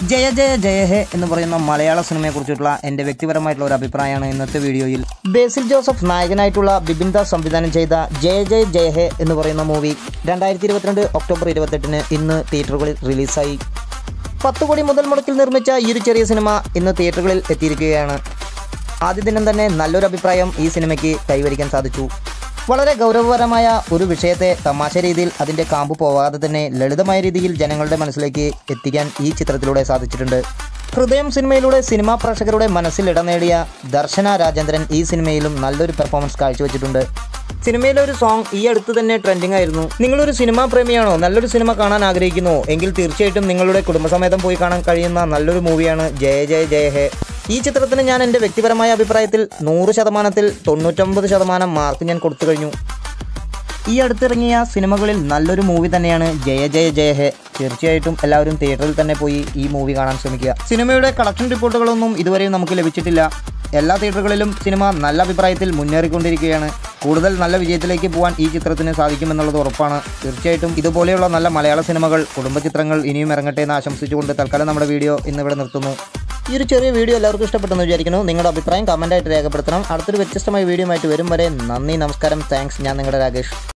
ജയ ജയ ജയ ഹേ എന്ന് പറയുന്ന മലയാള സിനിമയെ കുറിച്ചിട്ടുള്ള എൻ്റെ വ്യക്തിപരമായിട്ടുള്ള ഒരു അഭിപ്രായമാണ് ഇന്നത്തെ വീഡിയോയിൽ ബേസിൽ ജോസഫ് നായകനായിട്ടുള്ള ബിബിൻ ദാസ് സംവിധാനം ചെയ്ത ജയ ജയ ജയ ഹേ എന്ന് പറയുന്ന മൂവി രണ്ടായിരത്തി ഇരുപത്തിരണ്ട് ഒക്ടോബർ ഇരുപത്തെട്ടിന് ഇന്ന് തിയേറ്ററുകളിൽ റിലീസായി പത്ത് കോടി മുതൽ മുടക്കിൽ നിർമ്മിച്ച ഈ ഒരു ചെറിയ സിനിമ ഇന്ന് തിയേറ്ററുകളിൽ എത്തിയിരിക്കുകയാണ് ആദ്യ ദിനം തന്നെ നല്ലൊരു അഭിപ്രായം ഈ സിനിമയ്ക്ക് കൈവരിക്കാൻ സാധിച്ചു വളരെ ഗൗരവപരമായ ഒരു വിഷയത്തെ തമാശ രീതിയിൽ അതിൻ്റെ കാമ്പ് പോവാതെ തന്നെ ലളിതമായ രീതിയിൽ ജനങ്ങളുടെ മനസ്സിലേക്ക് എത്തിക്കാൻ ഈ ചിത്രത്തിലൂടെ സാധിച്ചിട്ടുണ്ട് ഹൃദയം സിനിമയിലൂടെ സിനിമാ പ്രേക്ഷകരുടെ മനസ്സിൽ ഇടം നേടിയ ദർശന രാജേന്ദ്രൻ ഈ സിനിമയിലും നല്ലൊരു പെർഫോമൻസ് കാഴ്ചവെച്ചിട്ടുണ്ട് സിനിമയിലെ ഒരു സോങ് ഈ അടുത്ത് തന്നെ ട്രെൻഡിംഗ് ആയിരുന്നു നിങ്ങളൊരു സിനിമാ പ്രേമിയാണോ നല്ലൊരു സിനിമ കാണാൻ ആഗ്രഹിക്കുന്നോ എങ്കിൽ തീർച്ചയായിട്ടും നിങ്ങളുടെ കുടുംബസമേതം പോയി കാണാൻ കഴിയുന്ന നല്ലൊരു മൂവിയാണ് ജയ ജയ ജയ ഹേ ഈ ചിത്രത്തിന് ഞാൻ എൻ്റെ വ്യക്തിപരമായ അഭിപ്രായത്തിൽ നൂറ് ശതമാനത്തിൽ തൊണ്ണൂറ്റൊമ്പത് ശതമാനം മാർക്ക് ഞാൻ കൊടുത്തു കഴിഞ്ഞു ഈ അടുത്തിറങ്ങിയ സിനിമകളിൽ നല്ലൊരു മൂവി തന്നെയാണ് ജയ ജയ ജയ ഹേ തീർച്ചയായിട്ടും എല്ലാവരും തിയേറ്ററിൽ തന്നെ പോയി ഈ മൂവി കാണാൻ ശ്രമിക്കുക സിനിമയുടെ കളക്ഷൻ റിപ്പോർട്ടുകളൊന്നും ഇതുവരെയും നമുക്ക് ലഭിച്ചിട്ടില്ല എല്ലാ തിയേറ്ററുകളിലും സിനിമ നല്ല അഭിപ്രായത്തിൽ മുന്നേറിക്കൊണ്ടിരിക്കുകയാണ് കൂടുതൽ നല്ല വിജയത്തിലേക്ക് പോകാൻ ഈ ചിത്രത്തിന് സാധിക്കുമെന്നുള്ളത് ഉറപ്പാണ് തീർച്ചയായിട്ടും ഇതുപോലെയുള്ള നല്ല മലയാള സിനിമകൾ കുടുംബ ചിത്രങ്ങൾ ഇനിയും ഇറങ്ങട്ടെ എന്ന് ആശംസിച്ചുകൊണ്ട് തൽക്കാലം നമ്മുടെ വീഡിയോ ഇന്നിവിടെ നിർത്തുന്നു ഈ ഒരു ചെറിയ വീഡിയോ എല്ലാവർക്കും ഇഷ്ടപ്പെട്ടെന്ന് വിചാരിക്കുന്നു നിങ്ങളുടെ അഭിപ്രായം കമൻറ്റായിട്ട് രേഖപ്പെടുത്തണം അടുത്തൊരു വ്യത്യസ്തമായ വീഡിയോ ആയിട്ട് വരും വരെ നന്ദി നമസ്കാരം താങ്ക്സ് ഞാൻ നിങ്ങളുടെ രാകേഷ്